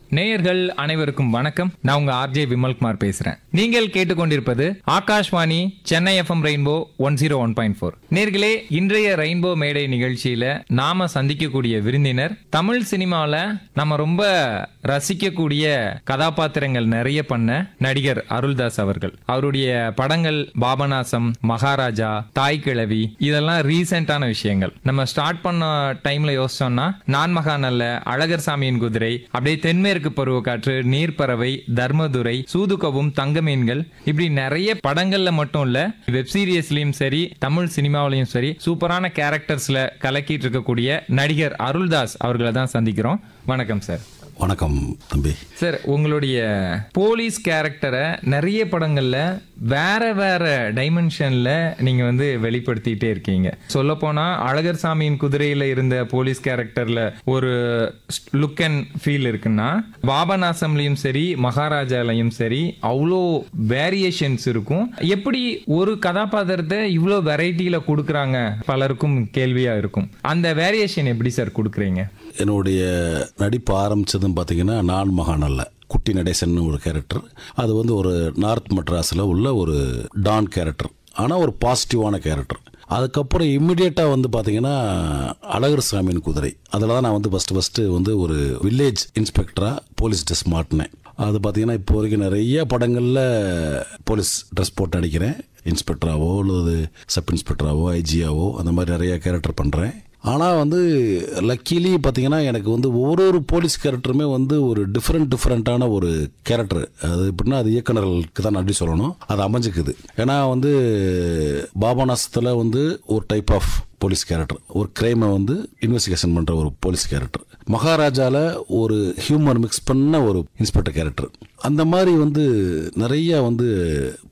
நேயர்கள் அனைவருக்கும் வணக்கம் நான் உங்க ஆர்ஜே விமல்குமார் பேசுறேன் நீங்கள் கேட்டுக்கொண்டிருப்பது Akashvani Chennai FM Rainbow one zero one point four நேர்களே இன்றைய ரெயின்போ மேடை நிகழ்ச்சியில நாம சந்திக்கக்கூடிய விருந்தினர் தமிழ் சினிமாவில் நம்ம ரொம்ப ரசிக்கக்கூடிய கதாபாத்திரங்கள் நிறைய பண்ண நடிகர் அருள்தாஸ் அவர்கள் அவருடைய படங்கள் பாபநாசம் மகாராஜா தாய் கிழவி இதெல்லாம் ரீசெண்டான விஷயங்கள் நம்ம ஸ்டார்ட் பண்ண டைம்ல யோசிச்சோம்னா நான் மகாநல்ல அழகர் சாமியின் குதிரை அப்படியே தென்மேற்கு பருவக்காற்று நீர்ப்பறவை தர்மதுரை சூதுகவும் தங்க மீன்கள் இப்படி நிறைய படங்கள்ல மட்டும் இல்ல வெப் சீரிஸ்லயும் சரி தமிழ் சினிமாவிலையும் சரி சூப்பரான கேரக்டர்ஸ்ல கலக்கிட்டு இருக்கக்கூடிய நடிகர் அருள்தாஸ் அவர்களை தான் சந்திக்கிறோம் வணக்கம் சார் வணக்கம் தம்பி சார் உங்களுடைய போலீஸ் கேரக்டரை நிறைய படங்கள்ல வேற வேற டைமென்ஷன்ல நீங்க வந்து வெளிப்படுத்திட்டே இருக்கீங்க சொல்ல போனா அழகர் சாமியின் குதிரையில இருந்த போலீஸ் கேரக்டர்ல ஒரு லுக் அண்ட் ஃபீல் இருக்குன்னா பாபநாசம்லயும் சரி மகாராஜாலையும் சரி அவ்வளோ வேரியேஷன்ஸ் இருக்கும் எப்படி ஒரு கதாபாத்திரத்தை இவ்வளோ வெரைட்டியில கொடுக்குறாங்க பலருக்கும் கேள்வியா இருக்கும் அந்த வேரியேஷன் எப்படி சார் கொடுக்குறீங்க என்னுடைய நடிப்பு ஆரம்பிச்சதும் பார்த்தீங்கன்னா நான் மகானல்ல குட்டி நடேசன் ஒரு கேரக்டர் அது வந்து ஒரு நார்த் மெட்ராஸில் உள்ள ஒரு டான் கேரக்டர் ஆனால் ஒரு பாசிட்டிவான கேரக்டர் அதுக்கப்புறம் இம்மிடியேட்டாக வந்து பார்த்தீங்கன்னா அழகர் சாமியின் குதிரை அதில் தான் நான் வந்து ஃபஸ்ட்டு ஃபஸ்ட்டு வந்து ஒரு வில்லேஜ் இன்ஸ்பெக்டராக போலீஸ் ட்ரெஸ் மாட்டினேன் அது பார்த்தீங்கன்னா இப்போ வரைக்கும் நிறைய படங்களில் போலீஸ் ட்ரெஸ் போட்டு நடிக்கிறேன் இன்ஸ்பெக்டராகவோ அல்லது சப் இன்ஸ்பெக்டராகவோ ஐஜியாவோ அந்த மாதிரி நிறைய கேரக்டர் பண்ணுறேன் ஆனால் வந்து லக்கிலி பார்த்தீங்கன்னா எனக்கு வந்து ஒரு ஒரு போலீஸ் கேரக்டருமே வந்து ஒரு டிஃப்ரெண்ட் டிஃப்ரெண்ட்டான ஒரு கேரக்டர் அது எப்படின்னா அது இயக்குனர்களுக்கு தான் நன்றி சொல்லணும் அது அமைஞ்சுக்குது ஏன்னா வந்து பாபநாசத்தில் வந்து ஒரு டைப் ஆஃப் போலீஸ் கேரக்டர் ஒரு கிரைமை வந்து இன்வெஸ்டிகேஷன் பண்ணுற ஒரு போலீஸ் கேரக்டர் மகாராஜாவில் ஒரு ஹியூமர் மிக்ஸ் பண்ண ஒரு இன்ஸ்பெக்டர் கேரக்டர் அந்த மாதிரி வந்து நிறைய வந்து